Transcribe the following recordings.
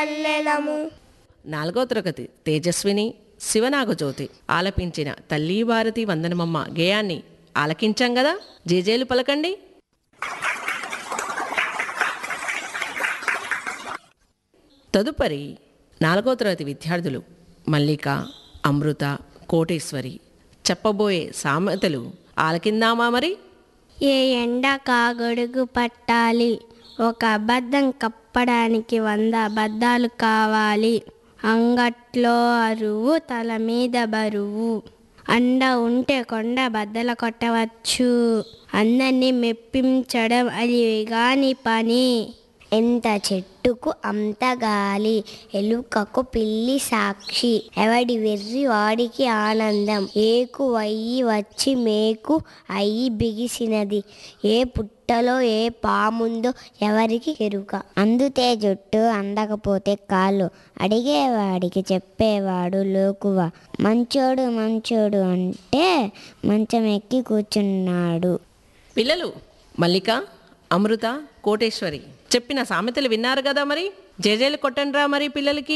మల్లెలము నాలుగో తరగతి తేజస్విని శివనాగజ్యోతి ఆలపించిన తల్లి భారతి వందనమమ్మ గేయాన్ని ఆలకించాం కదా జేజేలు పలకండి తదుపరి నాలుగో తరగతి విద్యార్థులు మల్లిక అమృత కోటేశ్వరి చెప్పబోయే సామెతలు ఆలకిందామా మరి ఏ ఎండ కాగొడుగు పట్టాలి ఒక అబద్ధం కప్పడానికి వంద అబద్ధాలు కావాలి అంగట్లో అరువు తల మీద బరువు అండ ఉంటే కొండ బద్దల కొట్టవచ్చు అందరినీ మెప్పించడం అది గాని పని ఎంత చెట్టుకు అంత గాలి ఎలుకకు పిల్లి సాక్షి ఎవడి వెర్రి వాడికి ఆనందం ఏకు అయ్యి వచ్చి మేకు అయ్యి బిగిసినది ఏ పుట్టలో ఏ పాముందో ఎవరికి ఎరుక అందుతే జుట్టు అందకపోతే కాళ్ళు అడిగేవాడికి చెప్పేవాడు లోకువ మంచోడు మంచోడు అంటే మంచం ఎక్కి కూర్చున్నాడు పిల్లలు మల్లిక అమృత కోటేశ్వరి చెప్పిన సామెతలు విన్నారు కదా మరి జేజేలు కొట్టండిరా మరి పిల్లలకి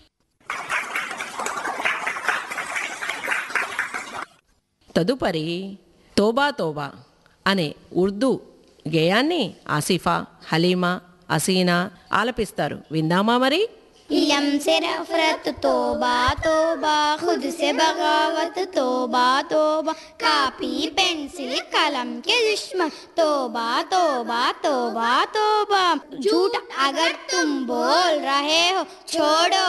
తదుపరి తోబా తోబా అనే ఉర్దూ గేయాన్ని ఆసిఫా హలీమా అసీనా ఆలపిస్తారు విందామా మరి इलम से नफरत तोबा तोबा खुद से बगावत तोबा तोबा कापी पेंसिल कलम के दुश्मन तोबा तोबा तोबा तोबा झूठ अगर तुम बोल रहे हो छोड़ो